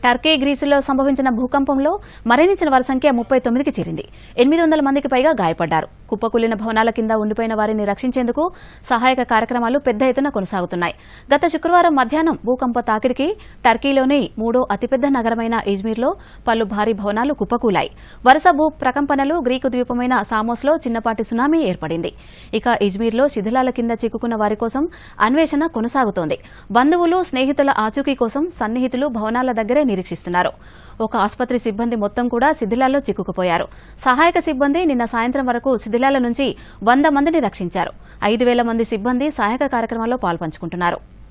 Turkey గ్రీసులో సంభవించిన భూకంపంలో మరణించిన వారి సంఖ్య ముప్పై తొమ్మిదికి చేరింది ఎనిమిది వందల మందికి పైగా గాయపడ్డారు కుప్పకూలిన భవనాల కింద ఉండిపోయిన వారిని రక్షించేందుకు సహాయక కార్యక్రమాలు పెద్ద ఎత్తున కొనసాగుతున్నాయి గత శుక్రవారం మధ్యాహ్నం భూకంప తాకిడికి టర్కీలోని మూడో అతిపెద్ద నగరమైన ఇజ్మీర్లో పలు భారీ భవనాలు కుప్పకూలాయి వరుస భూ ప్రకంపనలు గ్రీకు ద్వీపమైన సామోస్లో చిన్నపాటి సునామీ ఏర్పడింది ఇక ఇజ్మీర్లో శిథిలాల కింద చిక్కుకున్న వారి కోసం అన్వేషణ కొనసాగుతోంది బంధువులు స్నేహితుల ఆచూకీ కోసం సన్నిహితులు భవనాల దగ్గరే నిరీక్షిస్తున్నారు ఒక ఆసుపత్రి సిబ్బంది మొత్తం కూడా శిథిలాల్లో చిక్కుకుపోయారు సహాయక సిబ్బంది నిన్న సాయంత్రం వరకు శిథిలాల నుంచి వంద మందిని రక్షించారు ఐదు వేల మంది సిబ్బంది సహాయక కార్యక్రమాల్లో పాల్పంచుకుంటున్నారు